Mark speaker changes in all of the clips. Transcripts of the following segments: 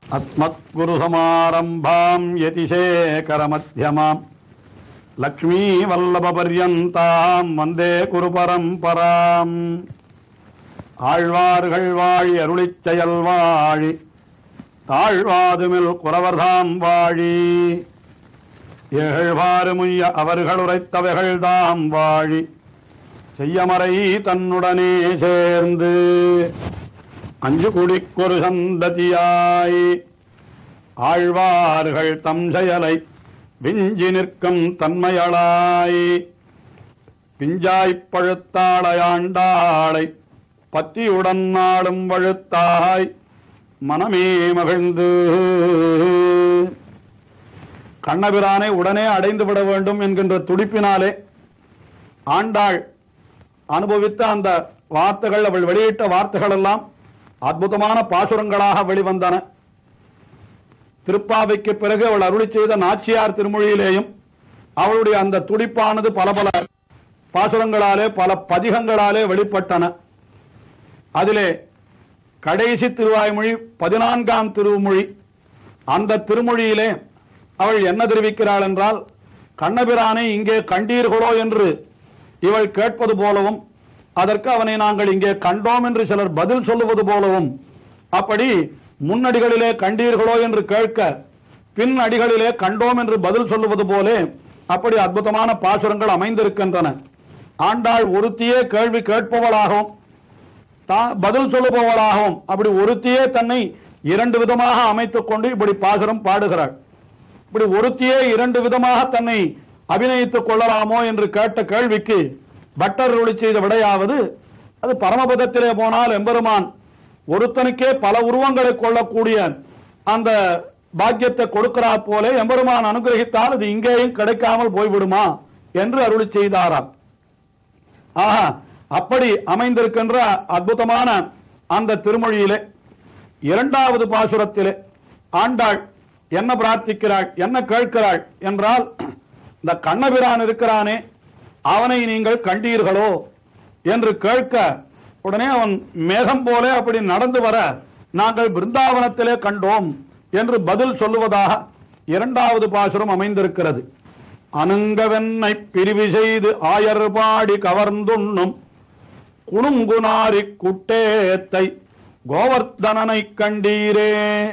Speaker 1: अस्मत्गुरुसमारम्भाम् यतिशेखरमध्यमाम् லக்ஷ்மீவல்லபபர்யந்தாம் வந்தே குரு பரம்பராம் ஆழ்வார்கள் வாழி அருளிச் செயல் வாழி தாழ்வாதுமில் குறவர்தாம் வாழி ஏழ்வாறு முய்ய அவர்கள் உரைத்தவைகள் தாம் வாழி செய்யமறை தன்னுடனே சேர்ந்து அஞ்சு குடிக்கொரு சந்ததியாய் ஆழ்வார்கள் தம் செயலை விஞ்சி நிற்கும் தன்மையளாய் பிஞ்சாய்ப் பழுத்தாளையாண்டாளை பத்தியுடன் நாளும் வழுத்தாய் மனமே மகிழ்ந்து கண்ணபிரானை உடனே அடைந்து விட வேண்டும் என்கின்ற துடிப்பினாலே ஆண்டாள் அனுபவித்த அந்த வார்த்தைகள் அவள் வெளியிட்ட வார்த்தைகள் எல்லாம் அற்புதமான பாசுரங்களாக வெளிவந்தன திருப்பாவைக்கு பிறகு அவள் அருளி செய்த நாச்சியார் திருமொழியிலேயும் அவளுடைய அந்த துடிப்பானது பல பல பாசுரங்களாலே பல பதிகங்களாலே வெளிப்பட்டன அதிலே கடைசி திருவாய்மொழி பதினான்காம் திருமொழி அந்த திருமொழியிலே அவள் என்ன தெரிவிக்கிறாள் என்றால் கண்ணபிரானை இங்கே கண்டீர்களோ என்று இவள் கேட்பது போலவும் அதற்கு அவனை நாங்கள் இங்கே கண்டோம் என்று சிலர் பதில் சொல்லுவது போலவும் அப்படி முன்னடிகளிலே கண்டீர்களோ என்று கேட்க பின் அடிகளிலே கண்டோம் என்று பதில் சொல்லுவது போலே அப்படி அற்புதமான பாசுரங்கள் அமைந்திருக்கின்றன ஆண்டாள் ஒருத்தியே கேள்வி கேட்பவளாகவும் தா- பதில் சொல்லுபவளாகவும் அப்படி ஒருத்தியே தன்னை இரண்டு விதமாக அமைத்துக் கொண்டு இப்படி பாசுரம் பாடுகிறாள் இப்படி ஒருத்தியே இரண்டு விதமாக தன்னை அபிநயித்துக் கொள்ளலாமோ என்று கேட்ட கேள்விக்கு பட்டர் ஒளி செய்த விடையாவது அது பரமபதத்திலே போனால் எம்பெருமான் ஒருத்தனுக்கே பல உருவங்களை கொள்ளக்கூடிய அந்த பாக்கியத்தை கொடுக்கிறா போலே எம்பெருமான் அனுகிரகித்தால் அது இங்கேயும் கிடைக்காமல் போய்விடுமா என்று அருளி செய்தாராம் ஆஹா அப்படி அமைந்திருக்கின்ற அற்புதமான அந்த திருமொழியிலே இரண்டாவது பாசுரத்திலே ஆண்டாள் என்ன பிரார்த்திக்கிறாள் என்ன கேட்கிறாள் என்றால் இந்த கண்ணபிரான் இருக்கிறானே அவனை நீங்கள் கண்டீர்களோ என்று கேட்க உடனே அவன் மேகம் போல அப்படி நடந்து வர நாங்கள் பிருந்தாவனத்திலே கண்டோம் என்று பதில் சொல்லுவதாக இரண்டாவது பாசுரம் அமைந்திருக்கிறது அனுங்கவென்னை பிரிவு செய்து ஆயர்பாடி கவர்ந்துண்ணும் குணுங்குனாரி குட்டேத்தை கோவர்த்தனனை கண்டீரே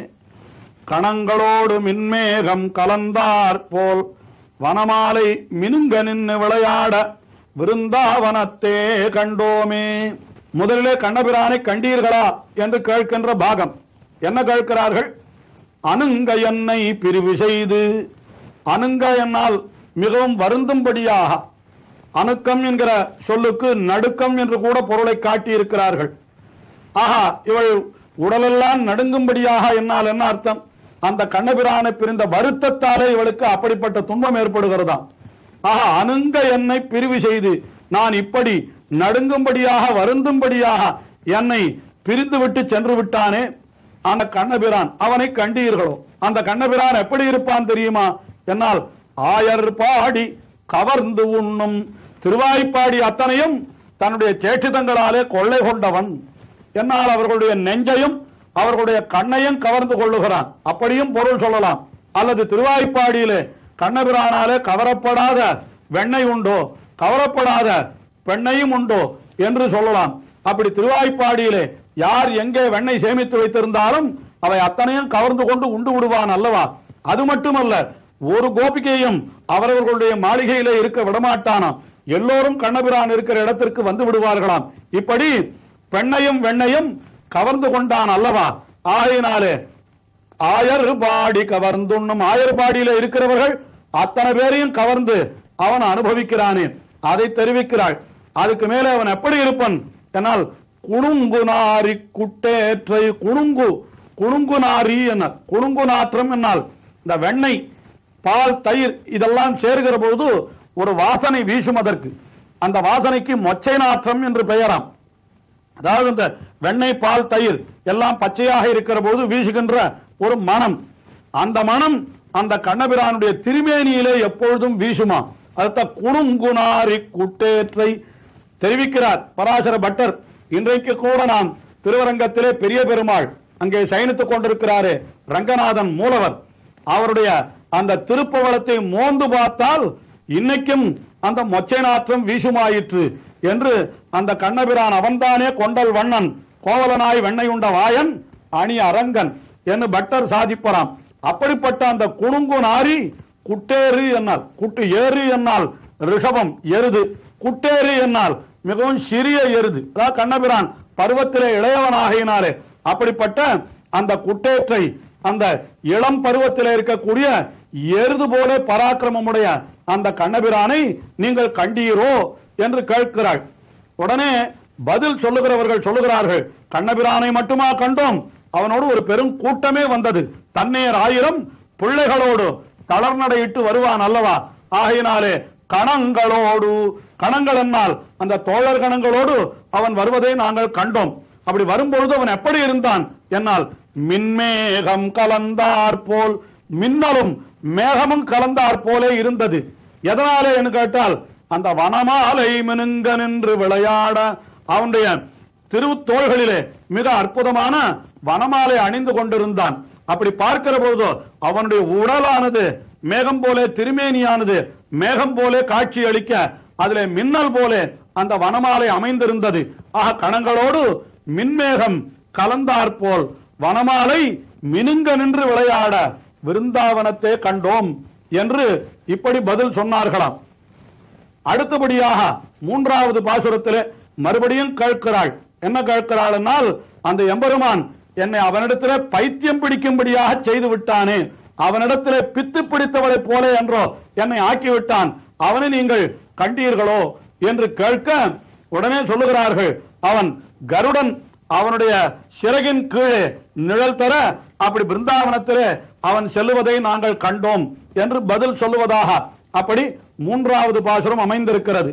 Speaker 1: கணங்களோடு மின்மேகம் கலந்தாற் போல் வனமாலை மினுங்க நின்னு விளையாட விருந்தாவனத்தே கண்டோமே முதலிலே கண்ணபிரானை கண்டீர்களா என்று கேட்கின்ற பாகம் என்ன கேட்கிறார்கள் அணுங்க என்னை பிரிவு செய்து அணுங்க என்னால் மிகவும் வருந்தும்படியாக அணுக்கம் என்கிற சொல்லுக்கு நடுக்கம் என்று கூட பொருளை காட்டியிருக்கிறார்கள் ஆஹா இவள் உடலெல்லாம் நடுங்கும்படியாக என்னால் என்ன அர்த்தம் அந்த கண்ணபிரானை பிரிந்த வருத்தத்தாலே இவளுக்கு அப்படிப்பட்ட துன்பம் ஏற்படுகிறதாம் ஆஹா அணுங்க என்னை பிரிவு செய்து நான் இப்படி நடுங்கும்படியாக வருந்தும்படியாக என்னை பிரிந்து விட்டு சென்று விட்டானே அந்த கண்ணபிரான் அவனை கண்டீர்களோ அந்த கண்ணபிரான் எப்படி இருப்பான் தெரியுமா என்னால் ஆயர் பாடி கவர்ந்து உண்ணும் திருவாய்ப்பாடி அத்தனையும் தன்னுடைய சேட்சிதங்களாலே கொள்ளை கொண்டவன் என்னால் அவர்களுடைய நெஞ்சையும் அவர்களுடைய கண்ணையும் கவர்ந்து கொள்ளுகிறான் அப்படியும் பொருள் சொல்லலாம் அல்லது திருவாய்ப்பாடியிலே கண்ணபிரானாலே கவரப்படாத வெண்ணெய் உண்டோ கவரப்படாத பெண்ணையும் உண்டோ என்று சொல்லலாம் அப்படி திருவாய்ப்பாடியிலே யார் எங்கே வெண்ணெய் சேமித்து வைத்திருந்தாலும் அவை அத்தனையும் கவர்ந்து கொண்டு உண்டு விடுவான் அல்லவா அது மட்டுமல்ல ஒரு கோபிகையும் அவரவர்களுடைய மாளிகையிலே இருக்க விடமாட்டானாம் எல்லோரும் கண்ணபிரான் இருக்கிற இடத்திற்கு வந்து விடுவார்களாம் இப்படி பெண்ணையும் வெண்ணையும் கவர்ந்து கொண்டான் அல்லவா ஆகையினாலே ஆயர் பாடி கவர்ந்துண்ணும் ஆயர் பாடியில இருக்கிறவர்கள் அத்தனை பேரையும் கவர்ந்து அவன் அனுபவிக்கிறானே அதை தெரிவிக்கிறாள் அதுக்கு மேலே அவன் எப்படி இருப்பன் என்னால் குணுங்கு நாரி குட்டேற்றை குணுங்கு குணுங்கு நாரி என்ன குணுங்கு நாற்றம் என்னால் இந்த வெண்ணெய் பால் தயிர் இதெல்லாம் சேர்கிற பொழுது ஒரு வாசனை வீசும் அதற்கு அந்த வாசனைக்கு மொச்சை நாற்றம் என்று பெயராம் அதாவது இந்த வெண்ணெய் பால் தயிர் எல்லாம் பச்சையாக இருக்கிற போது வீசுகின்ற ஒரு மனம் அந்த மனம் அந்த கண்ணபிரானுடைய திருமேனியிலே எப்பொழுதும் வீசுமா அதுதான் குணுங்குணாரி குட்டேற்றை தெரிவிக்கிறார் பராசர பட்டர் இன்றைக்கு கூட நாம் திருவரங்கத்திலே பெரிய பெருமாள் அங்கே சயனித்துக் கொண்டிருக்கிறாரு ரங்கநாதன் மூலவர் அவருடைய அந்த திருப்பவளத்தை மோந்து பார்த்தால் இன்னைக்கும் அந்த மொச்சை நாற்றம் வீசுமாயிற்று என்று அந்த கண்ணபிரான் அவன்தானே கொண்டல் வண்ணன் கோவலனாய் வெண்ணை உண்ட வாயன் அணி அரங்கன் என்று பட்டர் சாதிப்பறாம் அப்படிப்பட்ட அந்த குணுங்கு நாரி குட்டேறு என்னால் குட்டு ஏறு என்னால் ரிஷபம் எருது குட்டேறு என்னால் மிகவும் சிறிய எருது அதாவது கண்ணபிரான் பருவத்திலே இளையவனாகினாலே அப்படிப்பட்ட அந்த குட்டேற்றை அந்த இளம் பருவத்திலே இருக்கக்கூடிய எருது போல பராக்கிரமமுடைய அந்த கண்ணபிரானை நீங்கள் கண்டீரோ என்று கேட்கிறாள் உடனே பதில் சொல்லுகிறவர்கள் சொல்லுகிறார்கள் கண்ணபிரானை மட்டுமா கண்டோம் அவனோடு ஒரு பெரும் கூட்டமே வந்தது தன்னேர் ஆயிரம் பிள்ளைகளோடு தளர்நடையிட்டு வருவான் அல்லவா ஆகையினாலே கணங்களோடு கணங்கள் என்னால் அந்த தோழர் கணங்களோடு அவன் வருவதை நாங்கள் கண்டோம் அப்படி வரும்பொழுது அவன் எப்படி இருந்தான் என்னால் மின்மேகம் கலந்தார் போல் மின்னலும் மேகமும் கலந்தார் போலே இருந்தது எதனாலே என்று கேட்டால் அந்த வனமாலை மினுங்க நின்று விளையாட அவனுடைய திருத்தோள்களிலே மிக அற்புதமான வனமாலை அணிந்து கொண்டிருந்தான் அப்படி பார்க்கிற பொழுதோ அவனுடைய உடலானது மேகம் போலே திருமேனியானது மேகம் போலே காட்சி அளிக்க அதிலே மின்னல் போலே அந்த வனமாலை அமைந்திருந்தது ஆக கணங்களோடு மின்மேகம் கலந்தாற் போல் வனமாலை மினுங்க நின்று விளையாட விருந்தாவனத்தை கண்டோம் என்று இப்படி பதில் சொன்னார்களாம் அடுத்தபடியாக மூன்றாவது பாசுரத்திலே மறுபடியும் கேட்கிறாள் என்ன கேட்கிறாள் என்னால் அந்த எம்பெருமான் என்னை அவனிடத்திலே பைத்தியம் பிடிக்கும்படியாக செய்து விட்டானே அவனிடத்திலே பித்து பிடித்தவளைப் போல என்றோ என்னை ஆக்கிவிட்டான் அவனை நீங்கள் கண்டீர்களோ என்று கேட்க உடனே சொல்லுகிறார்கள் அவன் கருடன் அவனுடைய சிறகின் கீழே நிழல் தர அப்படி பிருந்தாவனத்திலே அவன் செல்லுவதை நாங்கள் கண்டோம் என்று பதில் சொல்லுவதாக அப்படி மூன்றாவது பாசுரம் அமைந்திருக்கிறது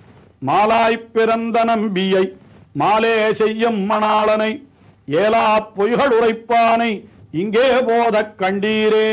Speaker 1: மாலாய்ப் பிறந்த நம்பியை மாலே செய்யும் மணாளனை ஏலா பொய்கள் உரைப்பானை இங்கே போதக் கண்டீரே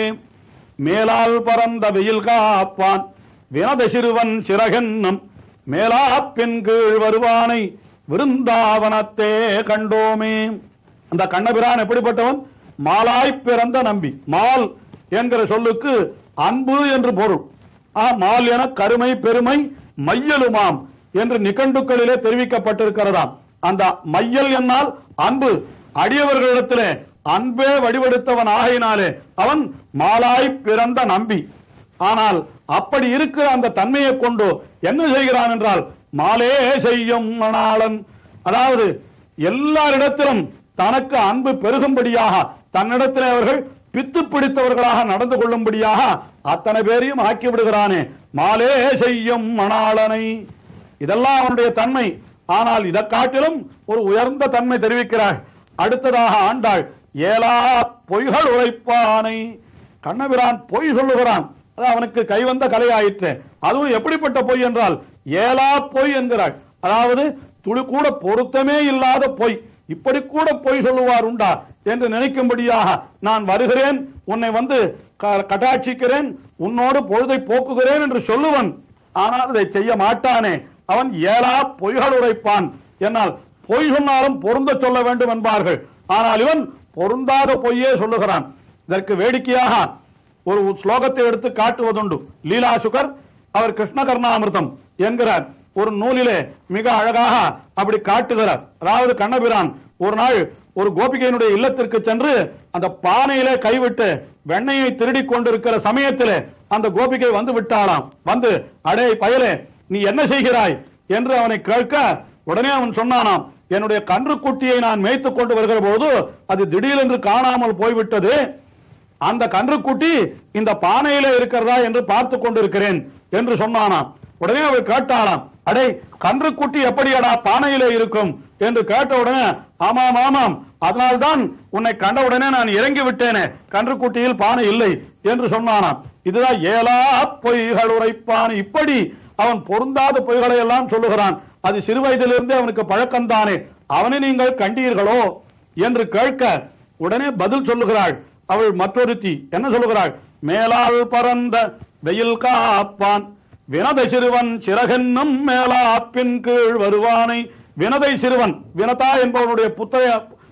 Speaker 1: மேலால் பறந்த வெயில் காப்பான் வினத சிறுவன் சிறகென்னும் மேலாப்பின் கீழ் வருவானை விருந்தாவனத்தே கண்டோமே அந்த கண்ணபிரான் எப்படிப்பட்டவன் மாலாய் பிறந்த நம்பி மால் என்கிற சொல்லுக்கு அன்பு என்று பொருள் ஆ மால் என கருமை பெருமை மையலுமாம் என்று நிகண்டுக்களிலே தெரிவிக்கப்பட்டிருக்கிறதாம் அந்த மையல் என்னால் அன்பு அடியவர்களிடத்திலே அன்பே வடிவெடுத்தவன் ஆகையினாலே அவன் மாலாய் பிறந்த நம்பி ஆனால் அப்படி இருக்கிற அந்த தன்மையை கொண்டு என்ன செய்கிறான் என்றால் மாலே செய்யும் மணாளன் அதாவது எல்லாரிடத்திலும் தனக்கு அன்பு பெருகும்படியாக தன்னிடத்திலே அவர்கள் பித்து பிடித்தவர்களாக நடந்து கொள்ளும்படியாக அத்தனை பேரையும் ஆக்கி விடுகிறானே மாலே செய்யும் மணாளனை இதெல்லாம் அவனுடைய தன்மை ஆனால் இதை காட்டிலும் ஒரு உயர்ந்த தன்மை தெரிவிக்கிறாள் அடுத்ததாக ஆண்டாள் ஏலா பொய்கள் உரைப்பானை கண்ணபிரான் பொய் சொல்லுகிறான் அது அவனுக்கு கைவந்த கலையாயிற்று அதுவும் எப்படிப்பட்ட பொய் என்றால் ஏலா பொய் என்கிறாள் அதாவது துளி கூட பொருத்தமே இல்லாத பொய் இப்படி கூட பொய் சொல்லுவார் உண்டா என்று நினைக்கும்படியாக நான் வருகிறேன் உன்னை வந்து க- கட்டாட்சிக்கிறேன் உன்னோடு பொழுதை போக்குகிறேன் என்று சொல்லுவன் ஆனால் அதை செய்ய மாட்டானே அவன் ஏலா பொய்கள் உரைப்பான் என்னால் பொய் சொன்னாலும் பொருந்த சொல்ல வேண்டும் என்பார்கள் ஆனால் இவன் பொருந்தாத பொய்யே சொல்லுகிறான் இதற்கு வேடிக்கையாக ஒரு ஸ்லோகத்தை எடுத்து காட்டுவதுண்டு லீலாசுகர் அவர் கிருஷ்ண கர்ணாமிர்தம் என்கிறார் ஒரு நூலிலே மிக அழகாக அப்படி காட்டுகிறார் அதாவது கண்ணபிரான் ஒரு நாள் ஒரு கோபிகையினுடைய இல்லத்திற்கு சென்று அந்த பானையிலே கைவிட்டு வெண்ணெயை திருடிக் கொண்டிருக்கிற சமயத்திலே அந்த கோபிகை வந்து விட்டாளாம் வந்து அடே பயலே நீ என்ன செய்கிறாய் என்று அவனை கேட்க உடனே அவன் சொன்னானாம் என்னுடைய கன்றுக்குட்டியை நான் மேய்த்துக் கொண்டு வருகிற போது அது திடீரென்று காணாமல் போய்விட்டது அந்த கன்றுக்குட்டி இந்த பானையில இருக்கிறதா என்று பார்த்து கொண்டிருக்கிறேன் என்று சொன்னானாம் உடனே அவள் கேட்டாளாம் அடே கன்றுக்குட்டி எப்படியடா பானையில இருக்கும் என்று கேட்ட உடனே ஆமாம் ஆமாம் அதனால்தான் உன்னை கண்ட உடனே நான் இறங்கி விட்டேனே கன்றுக்குட்டியில் பானை இல்லை என்று சொன்னானாம் இதுதான் ஏலா பொய்கள் உரைப்பான் இப்படி அவன் பொருந்தாத பொய்களை எல்லாம் சொல்லுகிறான் அது சிறு வயதிலிருந்தே அவனுக்கு பழக்கம்தானே அவனை நீங்கள் கண்டீர்களோ என்று கேட்க உடனே பதில் சொல்லுகிறாள் அவள் மற்றொருத்தி என்ன சொல்லுகிறாள் மேலால் பறந்த வெயில் காப்பான் வினதை சிறுவன் சிறகென்னும் மேலாப்பின் கீழ் வருவானை வினதை சிறுவன் வினதா என்பவனுடைய புத்தைய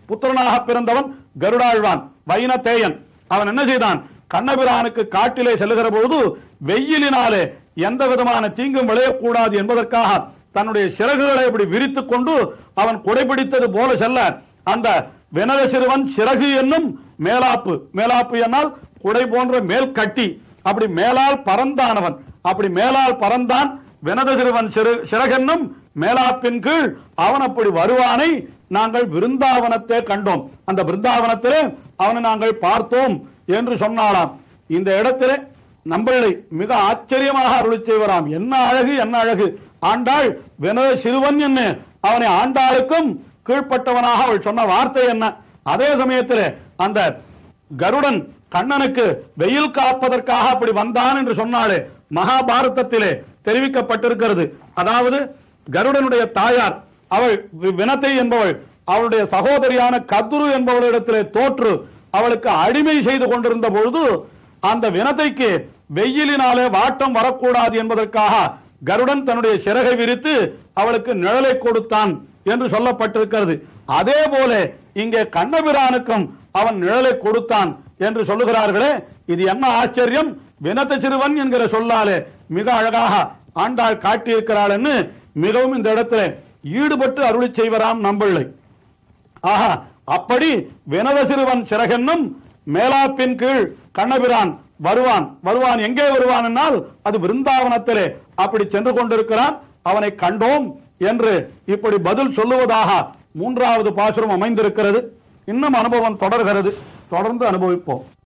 Speaker 1: புத்திரனாக பிறந்தவன் கருடாழ்வான் வைனத்தேயன் அவன் என்ன செய்தான் கண்ணபிரானுக்கு காட்டிலே செல்லுகிற பொழுது வெயிலினாலே எந்த விதமான தீங்கும் விளையக்கூடாது என்பதற்காக தன்னுடைய சிறகுகளை இப்படி விரித்துக் கொண்டு அவன் குடைபிடித்தது போல செல்ல அந்த வினத சிறுவன் சிறகு என்னும் மேலாப்பு மேலாப்பு என்னால் குடை போன்ற மேல் கட்டி அப்படி மேலால் பறந்தானவன் அப்படி மேலால் பறந்தான் வினத சிறுவன் சிறு சிறகென்னும் மேலாப்பின் கீழ் அவன் அப்படி வருவானை நாங்கள் விருந்தாவனத்தை கண்டோம் அந்த விருந்தாவனத்திலே அவனை நாங்கள் பார்த்தோம் என்று சொன்னாலாம் இந்த இடத்திலே நம்மளை மிக ஆச்சரியமாக அருளி செய்வராம் என்ன அழகு என்ன அழகு ஆண்டாள் வினத சிறுவன் என்ன அவனை ஆண்டாளுக்கும் கீழ்ப்பட்டவனாக அவள் சொன்ன வார்த்தை என்ன அதே சமயத்திலே அந்த கருடன் கண்ணனுக்கு வெயில் காப்பதற்காக அப்படி வந்தான் என்று சொன்னாலே மகாபாரதத்திலே தெரிவிக்கப்பட்டிருக்கிறது அதாவது கருடனுடைய தாயார் அவள் வி- வினத்தை என்பவள் அவளுடைய சகோதரியான கதுரு என்பவளிடத்திலே தோற்று அவளுக்கு அடிமை செய்து கொண்டிருந்த பொழுது அந்த வினத்தைக்கு வெயிலினாலே வாட்டம் வரக்கூடாது என்பதற்காக கருடன் தன்னுடைய சிறகை விரித்து அவளுக்கு நிழலை கொடுத்தான் என்று சொல்லப்பட்டிருக்கிறது அதே போல இங்கே கண்ணபிரானுக்கும் அவன் நிழலை கொடுத்தான் என்று சொல்லுகிறார்களே இது என்ன ஆச்சரியம் வினத்த சிறுவன் என்கிற சொல்லாலே மிக அழகாக ஆண்டாள் காட்டியிருக்கிறாள் என்று மிகவும் இந்த இடத்துல ஈடுபட்டு அருளி செய்வராம் நம்பிள்ளை ஆஹா அப்படி வினத சிறுவன் சிறகென்னும் மேலாப்பின் கீழ் கண்ணபிரான் வருவான் வருவான் எங்கே வருவான் என்னால் அது விருந்தாவனத்திலே அப்படி சென்று கொண்டிருக்கிறான் அவனை கண்டோம் என்று இப்படி பதில் சொல்லுவதாக மூன்றாவது பாசுரம் அமைந்திருக்கிறது இன்னும் அனுபவம் தொடர்கிறது தொடர்ந்து அனுபவிப்போம்